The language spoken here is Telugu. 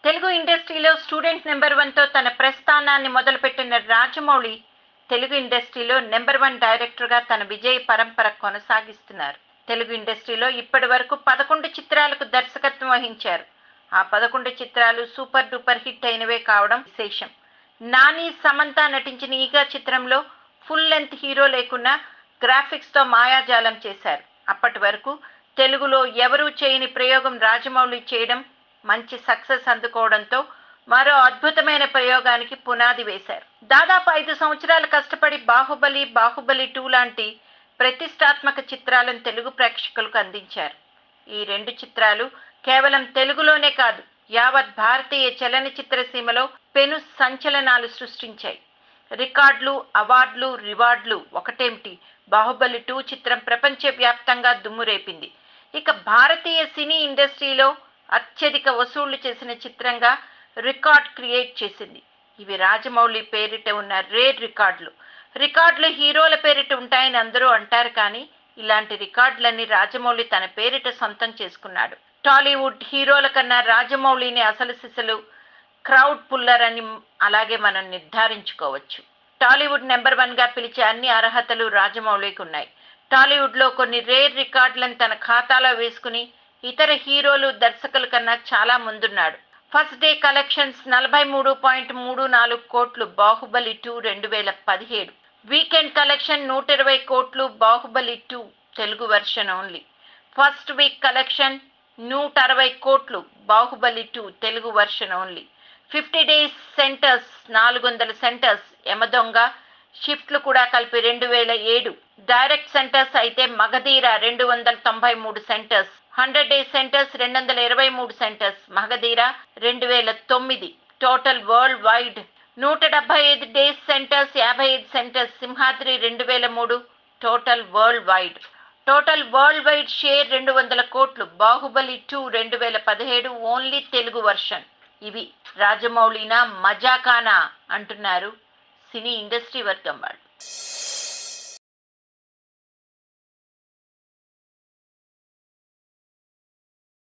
తెలుగు ఇండస్ట్రీలో స్టూడెంట్ నెంబర్ వన్తో తన ప్రస్థానాన్ని మొదలుపెట్టిన రాజమౌళి తెలుగు ఇండస్ట్రీలో నెంబర్ వన్ డైరెక్టర్గా తన విజయ పరంపర కొనసాగిస్తున్నారు తెలుగు ఇండస్ట్రీలో ఇప్పటి వరకు పదకొండు చిత్రాలకు దర్శకత్వం వహించారు ఆ పదకొండు చిత్రాలు సూపర్ డూపర్ హిట్ అయినవే కావడం విశేషం నాని సమంత నటించిన ఈగా చిత్రంలో ఫుల్ లెంత్ హీరో లేకున్నా గ్రాఫిక్స్తో మాయాజాలం చేశారు అప్పటి వరకు తెలుగులో ఎవరూ చేయని ప్రయోగం రాజమౌళి చేయడం మంచి సక్సెస్ అందుకోవడంతో మరో అద్భుతమైన ప్రయోగానికి పునాది వేశారు దాదాపు ఐదు సంవత్సరాలు కష్టపడి బాహుబలి బాహుబలి టూ లాంటి ప్రతిష్టాత్మక చిత్రాలను తెలుగు ప్రేక్షకులకు అందించారు ఈ రెండు చిత్రాలు కేవలం తెలుగులోనే కాదు యావత్ భారతీయ చలనచిత్ర సీమలో పెను సంచలనాలు సృష్టించాయి రికార్డులు అవార్డులు రివార్డులు ఒకటేమిటి బాహుబలి టూ చిత్రం ప్రపంచవ్యాప్తంగా దుమ్మురేపింది ఇక భారతీయ సినీ ఇండస్ట్రీలో అత్యధిక వసూళ్లు చేసిన చిత్రంగా రికార్డ్ క్రియేట్ చేసింది ఇవి రాజమౌళి పేరిట ఉన్న రేర్ రికార్డులు రికార్డులు హీరోల పేరిట ఉంటాయని అందరూ అంటారు కానీ ఇలాంటి రికార్డులన్నీ రాజమౌళి తన పేరిట సొంతం చేసుకున్నాడు టాలీవుడ్ హీరోల కన్నా రాజమౌళిని అసలు సిసలు క్రౌడ్ పుల్లర్ అని అలాగే మనం నిర్ధారించుకోవచ్చు టాలీవుడ్ నెంబర్ వన్గా పిలిచే అన్ని అర్హతలు రాజమౌళికి ఉన్నాయి టాలీవుడ్లో కొన్ని రేర్ రికార్డులను తన ఖాతాలో వేసుకుని ఇతర హీరోలు దర్శకుల కన్నా చాలా ముందున్నాడు ఫస్ట్ డే కలెక్షన్స్ నలభై మూడు పాయింట్ మూడు నాలుగు కోట్లు బాహుబలి టూ రెండు వేల పదిహేడు వీకెండ్ కలెక్షన్ నూట ఇరవై కోట్లు Baahubali two Telugu version only first week collection నూట అరవై కోట్లు Baahubali two Telugu version only fifty days centres నాలుగు వందల సెంటర్స్ యమదొంగ షిఫ్ట్లు కూడా కలిపి రెండు వేల ఏడు డైరెక్ట్ సెంటర్స్ అయితే మగధీర రెండు వందల తొంభై మూడు సెంటర్స్ హండ్రెడ్ డేస్ సెంటర్స్ రెండు వందల ఇరవై మూడు సెంటర్స్ మగధీర రెండు వేల తొమ్మిది టోటల్ వరల్డ్ వైడ్ నూట డెబ్బై ఐదు డేస్ సెంటర్స్ యాభై ఐదు సెంటర్స్ సింహాద్రి రెండు వేల మూడు total worldwide total worldwide share రెండు వందల కోట్లు బాహుబలి టూ రెండు వేల పదిహేడు ఓన్లీ తెలుగు వర్షన్ ఇవి రాజమౌళినా మజాకానా అంటున్నారు సినీ ఇండస్ట్రీ వర్గం వాళ్ళు